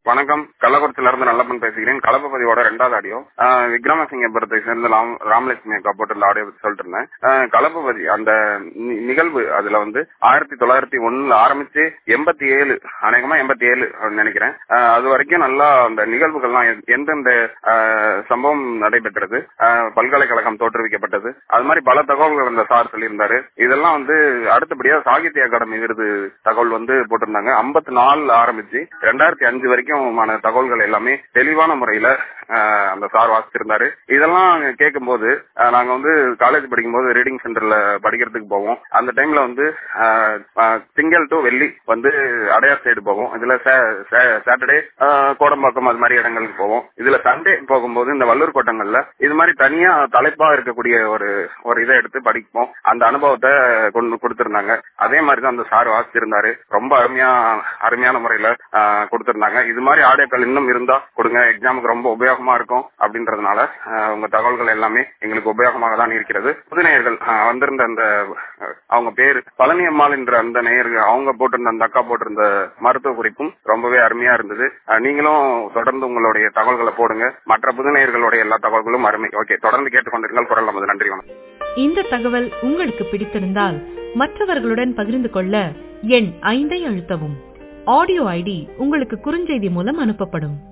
வணக்கம் கள்ளக்குறிச்சியில இருந்து நல்லப்பன் பேசுகிறேன் கலப்பு பதிவோட ரெண்டாவது ஆடியோ விக்ரமசிங்கபுரத்தை சேர்ந்த ராம் ராமலட்சுமி அக்கா போட்டுள்ள ஆடியோ பத்தி சொல்லிட்டு இருந்தேன் அஹ் கலப்பு பதி அந்த நி- நிகழ்வு அதுல வந்து ஆயிரத்தி தொள்ளாயிரத்தி ஒண்ணுல ஆரம்பிச்சு எண்பத்தி ஏழு அநேகமா எண்பத்தி ஏழு நினைக்கிறேன் அஹ் அது வரைக்கும் நல்லா அந்த நிகழ்வுகள்லாம் எ- எந்தெந்த அஹ், சம்பவம் நடைபெற்றது அஹ், பல்கலைக்கழகம் தோற்றுவிக்கப்பட்டது அது மாதிரி பல தகவல்கள் அந்த சார் சொல்லியிருந்தாரு இதெல்லாம் வந்து அடுத்தபடியா சாகித்ய அகாடமி விருது தகவல் வந்து போட்டிருந்தாங்க ஐம்பத்தி நாலு ஆரம்பிச்சு ரெண்டாயிரத்தி அஞ்சு வரைக்குமான தகவல்கள் எல்லாமே தெளிவான முறையில அஹ், அந்த சார் வாசிச்சிருந்தாரு இதெல்லாம் கேட்கும்போது அஹ், நாங்க வந்து காலேஜ் படிக்கும்போது ரீடிங் சென்டர்ல படிக்கிறதுக்கு போவோம் அந்த டைம்ல வந்து அஹ், அஹ், திங்கள் டு வெள்ளி வந்து அடையார் சைடு போவோம் இதுல சாட்டர்டே கோடம்பாக்கம் அது மாதிரி இடங்களுக்கு போவோம் இதுல சண்டே போகும்போது இந்த வள்ளூர் கோட்டங்கள்ல இது மாதிரி தனியா தலைப்பா இருக்கக்கூடிய ஒரு ஒரு இதை எடுத்து படிப்போம் அந்த அனுபவத்தை கொண்டு கொடுத்திருந்தாங்க அதே மாதிரி தான் அந்த சார் வாசிச்சிருந்தாரு ரொம்ப அருமையா அருமையான முறையில ஆஹ், கொடுத்திருந்தாங்க இது மாதிரி ஆடியோக்கள் இன்னும் இருந்தா கொடுங்க எக்ஸாமுக்கு ரொம்ப உபயோகமா இருக்கும் அப்படின்றதுனால ஆஹ், உங்க தகவல்கள் எல்லாமே எங்களுக்கு உபயோகமாக தான் இருக்கிறது புது நேயர்கள் ஆஹ், வந்திருந்த அந்த ஆஹ், அவங்க பேரு பழனி அம்மாள் என்ற அந்த நேயர்கள் அவங்க போட்டிருந்த அந்த அக்கா போட்டிருந்த மருத்துவ குறிப்பும் ரொம்பவே அருமையா இருந்தது ஆஹ், நீங்களும் தொடர்ந்து உங்களுடைய தகவல்களை போடுங்க மற்ற புது நேயர்களுடைய எல்லா தகவல்களும் அருமை ஓகே தொடர்ந்து கேட்டுக்கொண்டிருங்கள் குரல் நமது நன்றி வணக்கம் இந்த தகவல் உங்களுக்கு பிடித்திருந்தால் மற்றவர்களுடன் பகிர்ந்து கொள்ள எண் ஐந்தை அழுத்தவும் ஆடியோ ஐடி உங்களுக்கு குறுஞ்செய்தி மூலம் அனுப்பப்படும்